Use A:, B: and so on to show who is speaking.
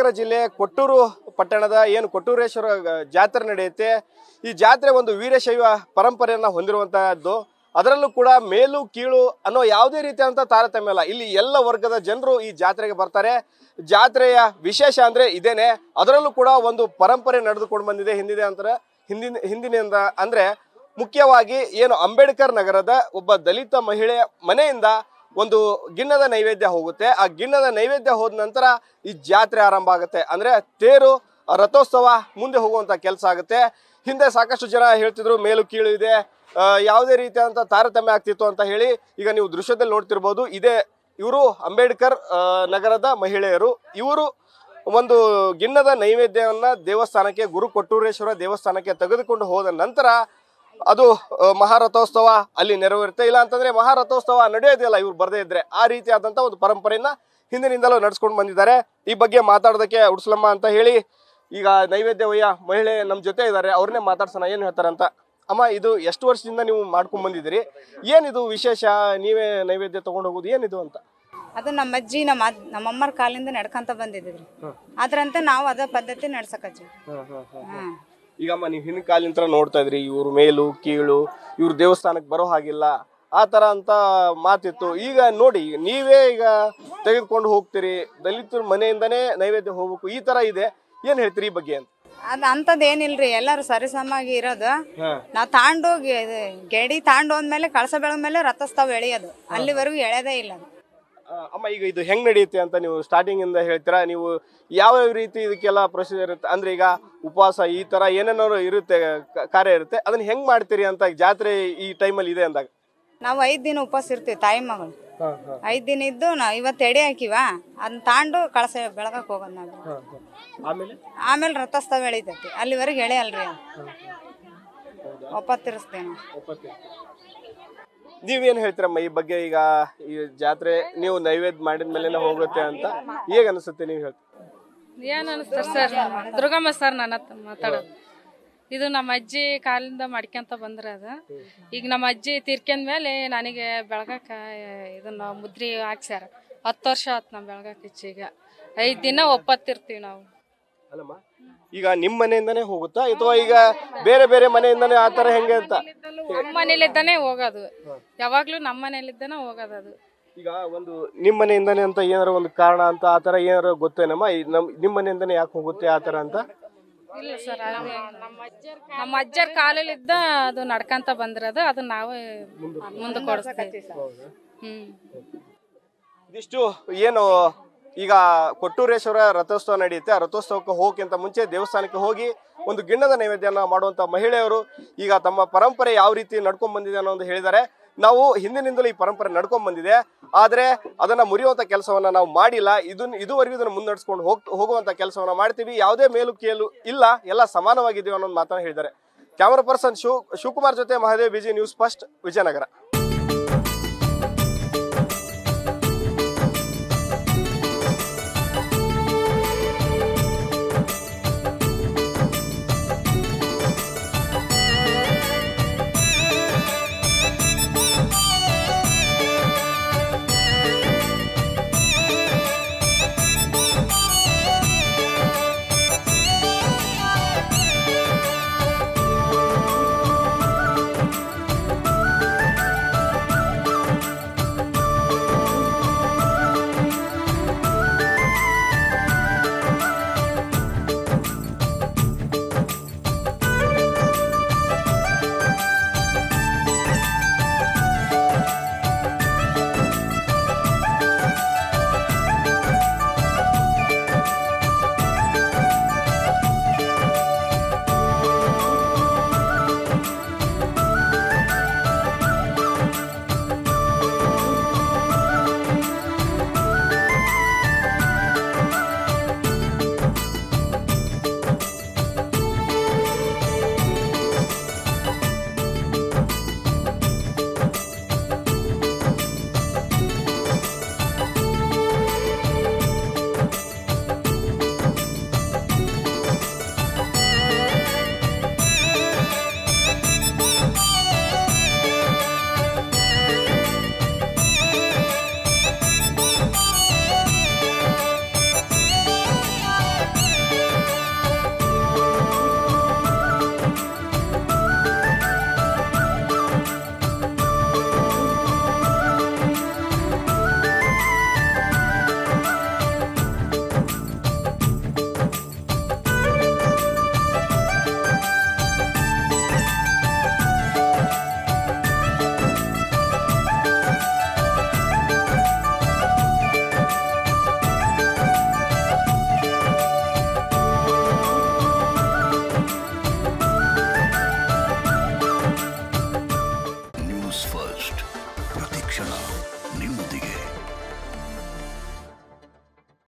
A: ಚಿತ್ರನಗರ ಜಿಲ್ಲೆ ಕೊಟ್ಟೂರು ಪಟ್ಟಣದ ಏನು ಕೊಟ್ಟೂರೇಶ್ವರ ಗ- ಜಾತ್ರೆ ನಡೆಯುತ್ತೆ ಈ ಜಾತ್ರೆ ಒಂದು ವೀರಶೈವ ಪರಂಪರೆಯನ್ನ ಹೊಂದಿರುವಂತಹದ್ದು ಅದರಲ್ಲೂ ಕೂಡ ಮೇಲು ಕೀಳು ಅನ್ನೋ ಯಾವುದೇ ರೀತಿಯಾದಂಥ ತಾರತಮ್ಯ ಇಲ್ಲ ಇಲ್ಲಿ ಎಲ್ಲ ವರ್ಗದ ಜನರು ಈ ಜಾತ್ರೆಗೆ ಬರ್ತಾರೆ ಜಾತ್ರೆಯ ವಿಶೇಷ ಅಂದ್ರೆ ಇದೇನೆ ಅದರಲ್ಲೂ ಕೂಡ ಒಂದು ಪರಂಪರೆ ನಡೆದುಕೊಂಡು ಬಂದಿದೆ ಹಿಂದಿದೆ ಅಂತಾರೆ ಹಿಂದಿನ ಹಿಂದಿನಿಂದ ಅಂದ್ರೆ ಮುಖ್ಯವಾಗಿ ಏನು ಅಂಬೇಡ್ಕರ್ ನಗರದ ಒಬ್ಬ ದಲಿತ ಮಹಿಳೆಯ ಮನೆಯಿಂದ ಒಂದು ಗಿಣ್ಣದ ನೈವೇದ್ಯ ಹೋಗುತ್ತೆ ಆ ಗಿಣ್ಣದ ನೈವೇದ್ಯ ಹೋದ ನಂತರ ಈ ಜಾತ್ರೆ ಆರಂಭ ಆಗುತ್ತೆ ಅಂದ್ರೆ ತೇರು ಆ ರಥೋತ್ಸವ ಮುಂದೆ ಹೋಗುವಂತ ಕೆಲಸ ಆಗುತ್ತೆ ಹಿಂದೆ ಸಾಕಷ್ಟು ಜನ ಹೇಳ್ತಿದ್ರು ಮೇಲು ಕೀಳು ಇದೆ ಆ, ಯಾವುದೇ ರೀತಿಯಾದಂಥ ತಾರತಮ್ಯ ಆಗ್ತಿತ್ತು ಅಂತ ಹೇಳಿ ಈಗ ನೀವು ದೃಶ್ಯದಲ್ಲಿ ನೋಡ್ತಿರ್ಬೋದು ಇದೇ ಇವರು ಅಂಬೇಡ್ಕರ್ ಆ, ನಗರದ ಮಹಿಳೆಯರು ಇವರು ಒಂದು ಗಿಣ್ಣದ ನೈವೇದ್ಯವನ್ನ ದೇವಸ್ಥಾನಕ್ಕೆ ಗುರು ಕೊಟ್ಟೂರೇಶ್ವರ ದೇವಸ್ಥಾನಕ್ಕೆ ತೆಗೆದುಕೊಂಡು ಹೋದ ನಂತರ ಅದು ಆ, ಮಹಾರಥೋತ್ಸವ ಅಲ್ಲಿ ನೆರವೇರುತ್ತೆ ಇಲ್ಲ ಅಂತಂದ್ರೆ ಮಹಾರಥೋತ್ಸವ ನಡೆಯೋದಿಲ್ಲ ಇವ್ರು ಬರದೇ ಇದ್ರೆ ಆ ರೀತಿಯಾದಂತ ಒಂದು ಪರಂಪರೆಯನ್ನ ಹಿಂದಿನಿಂದಲೂ ನಡ್ಸ್ಕೊಂಡು ಬಂದಿದ್ದಾರೆ ಈ ಬಗ್ಗೆ ಮಾತಾಡೋದಕ್ಕೆ ಉಡ್ಸ್ಲಮ್ಮ ಅಂತ ಹೇಳಿ ಈಗ ನೈವೇದ್ಯ ವಯ್ಯ ಮಹಿಳೆ ನಮ್ಮ ಜೊತೆ ಇದ್ದಾರೆ ಅವ್ರನ್ನೇ ಮಾತಾಡ್ಸೋಣ ಏನು ಹೇಳ್ತಾರಂತ ಅಮ್ಮ ಇದು ಎಷ್ಟು ವರ್ಷದಿಂದ ನೀವು ಮಾಡ್ಕೊಂಡ್ ಬಂದಿದ್ದೀರಿ ಏನಿದು ವಿಶೇಷ ನೀವೇ ನೈವೇದ್ಯ ತಗೊಂಡು ಹೋಗೋದು ಏನಿದು ಅಂತ
B: ಅದು ನಮ್ಮ ಅಜ್ಜಿ ನಮ್ಮ ಅದ್- ನಮ್ಮಮ್ಮರ ಕಾಲಿಂದ ನಡ್ಕೊಂತ ಬಂದಿದ್ರಿ ಅದ್ರಂತೆ ನಾವು ಅದ ಪದ್ಧತಿ ನಡ್ಸಕಜ್ಜಿ ಹ್ಮ್
A: ಈಗ ಅಮ್ಮ ನೀವು ಹಿಂದಿನ ಕಾಲಿಂತ್ರ ನೋಡ್ತಾ ಇದ್ರಿ ಇವ್ರ ಮೇಲು ಕೀಳು ಇವ್ರ ದೇವಸ್ಥಾನಕ್ಕೆ ಬರೋ ಹಾಗಿಲ್ಲ ಆ ತರ ಅಂತ ಮಾತಿತ್ತು ಈಗ ನೋಡಿ ನೀವೇ ಈಗ ತೆಗೆದುಕೊಂಡು ಹೋಗ್ತೀರಿ ದಲಿತರ ಮನೆಯಿಂದನೇ ನೈವೇದ್ಯ ಹೋಗ್ಬೇಕು ಈ ತರ ಇದೆ ಏನ್ ಹೇಳ್ತೀರಿ ಈ ಬಗ್ಗೆ ಅಂತ
B: ಅದ್ ಅಂಥದ್ದು ಏನಿಲ್ರಿ ಎಲ್ಲರೂ ಸರಿಸಮಾಗಿ ಇರೋದು ನಾವು ತಾಂಡೋಗಿ ಇದು ಗೆಡಿ ತಾಂಡು ಹೋದ್ಮೇಲೆ ಕಳಸ ಬೆಳಗ್ಮೇಲೆ ರಥೋತ್ಸವ ಎಳೆಯೋದು ಅಲ್ಲಿವರೆಗೂ ಎಳೆದೇ ಇಲ್ಲ ಅದು
A: ಆ, ಅಮ್ಮ ಈಗ ಇದು ಹೆಂಗ್ ನಡೆಯುತ್ತೆ ಅಂತ ನೀವು ಸ್ಟಾರ್ಟಿಂಗ್ ಇಂದ ಹೇಳ್ತೀರಾ ನೀವು ಯಾವ ಯಾವ ರೀತಿ ಇದಕ್ಕೆಲ್ಲ ಪ್ರೊಸೀಜರ್ ಇರುತ್ತೆ ಅಂದ್ರೆ ಈಗ ಉಪವಾಸ ಈ ತರ ಏನೇನೋ ಇರುತ್ತೆ ಕ- ಕಾರ್ಯ ಇರುತ್ತೆ ಅದನ್ನ ಹೆಂಗ್ ಮಾಡ್ತೀರಿ ಅಂತ ಜಾತ್ರೆ ಈ ಟೈಮಲ್ಲಿ ಇದೆ ಅಂದಾಗ
B: ನಾವು ಐದು ದಿನ ಉಪವಾಸ ಇರ್ತೀವಿ ತಾಯಿ ಮಗಳು ಐದು ದಿನ ಇದ್ದು ನಾವು ಇವತ್ತು ಎಡೆ ಹಾಕಿವ ಅದನ್ನ ತಾಂಡು ಕಳಸ ಬೆಳಗಕ್ಕೆ ಹೋಗೋದು ನಾವು
A: ಆಮೇಲೆ
B: ಆಮೇಲೆ ರಥೋತ್ಸವ ಎಳಿತೈತಿ ಅಲ್ಲಿವರೆಗೆ ಎಳೆಯಲ್ರಿ ಅದು ಒಪ್ಪತ್ತಿರಿಸ್ತೇವೆ ನಾವು
A: ನೀವೇನ್ ಹೇಳ್ತೀರಮ್ಮ ಈ ಬಗ್ಗೆ ಈಗ ಈ ಜಾತ್ರೆ ನೀವು ನೈವೇದ್ಯ ಮಾಡಿದ ಮೇಲೆ ಹೋಗುತ್ತೆ ಅಂತ ಹೇಗ್ ಅನಿಸುತ್ತೆ ನೀವು ಹೇಳ್ತೀರಿ
C: ಏನ್ ಅನಿಸ್ತಾರೆ ಸರ್ ದುರ್ಗಮ್ಮ ಸರ್ ನನ್ನ ಹತ್ರ ಮಾತಾಡೋದು ಇದು ನಮ್ಮ ಅಜ್ಜಿ ಕಾಲಿಂದ ಮಾಡ್ಕೊಂತ ಬಂದ್ರ ಅದ ಈಗ ನಮ್ಮ ಅಜ್ಜಿ ತೀರ್ಕೊಂಡ್ ಮೇಲೆ ನನಗೆ ಬೆಳಗಾಕ ಇದನ್ನ ಮುದ್ರಿ ಹಾಕ್ಸ್ಯಾರ ಹತ್ತು ವರ್ಷ ಆತ್ ನಾವು ಬೆಳಗಾಕ ಈಗ ಐದ್ ದಿನ ಒಪ್ಪತ್ತಿರ್ತೀವಿ ನಾವು
A: ಅಲ್ಲಮ್ಮ ಈಗ ನಿಮ್ ಮನೆಯಿಂದಾನೇ ಹೋಗುತ್ತಾ ಅಥವಾ ಈಗ ಬೇರೆ ಬೇರೆ ಮನೆಯಿಂದಾನೇ ಆ ತರ ಹೆಂಗೆ ಅಂತ
C: ನಮ್ಮ ಮನೇಲಿದ್ದಾನೆ ಹೋಗೋದು ಯಾವಾಗ್ಲೂ ನಮ್ಮ ಮನೇಲಿದ್ದಾನೆ ಹೋಗೋದು ಅದು
A: ಈಗ ಒಂದು ನಿಮ್ ಮನೆಯಿಂದಾನೇ ಅಂತ ಏನಾರ ಒಂದು ಕಾರಣ ಅಂತ ಆ ತರ ಏನಾರ ಗೊತ್ತೇನಮ್ಮ ಈ ನಮ್ ನಿಮ್ ಮನೆಯಿಂದಾನೇ ಯಾಕೆ ಹೋಗುತ್ತೆ ಆ ತರ ಅಂತ
C: ಇಲ್ಲ ಸರ್ ಅದು ನಮ್ಮ ಅಜ್ಜರ ಕಾಲಲ್ಲಿದ್ದ ಅದು ನಡ್ಕಂತ ಬಂದಿರೋದು ಅದು ನಾವೇ ಮುಂದೆ ಕೊಡಿಸ್ತೀವಿ ಹ್ಮ್
A: ಇದಿಷ್ಟು ಏನು ಈಗ ಕೊಟ್ಟೂರೇಶ್ವರ ರಥೋತ್ಸವ ನಡೆಯುತ್ತೆ ಆ ರಥೋತ್ಸವಕ್ಕೆ ಹೋಗಕ್ಕಿಂತ ಮುಂಚೆ ದೇವಸ್ಥಾನಕ್ಕೆ ಹೋಗಿ ಒಂದು ಗಿಣ್ಣದ ನೈವೇದ್ಯನ ಮಾಡುವಂತ ಮಹಿಳೆಯರು ಈಗ ತಮ್ಮ ಪರಂಪರೆ ಯಾವ ರೀತಿ ನಡ್ಕೊಂಡ್ ಬಂದಿದೆ ಅನ್ನೋ ಒಂದು ಹೇಳಿದ್ದಾರೆ ನಾವು ಹಿಂದಿನಿಂದಲೂ ಈ ಪರಂಪರೆ ನಡ್ಕೊಂಡ್ ಬಂದಿದೆ ಆದ್ರೆ ಅದನ್ನ ಮುರಿಯುವಂತ ಕೆಲಸವನ್ನ ನಾವು ಮಾಡಿಲ್ಲ ಇದನ್ನ ಇದುವರೆಗೂ ಇದನ್ನ ಮುನ್ನಡೆಸ್ಕೊಂಡು ಹೋಗ್ ಹೋಗುವಂತ ಕೆಲಸವನ್ನ ಮಾಡ್ತೀವಿ ಯಾವುದೇ ಮೇಲು ಕೇಲು ಇಲ್ಲ ಎಲ್ಲ ಸಮಾನವಾಗಿದ್ದೀವಿ ಅನ್ನೋ ಒಂದು ಮಾತನ್ನ ಹೇಳಿದ್ದಾರೆ ಕ್ಯಾಮರಾ ಪರ್ಸನ್ ಶಿವ್ ಶಿವಕುಮಾರ್ ಜೊತೆ ಮಹಾದೇವ್ ಬಿಜಿ ನ್ಯೂಸ್ ಫಸ್ಟ್ ವಿಜಯನಗರ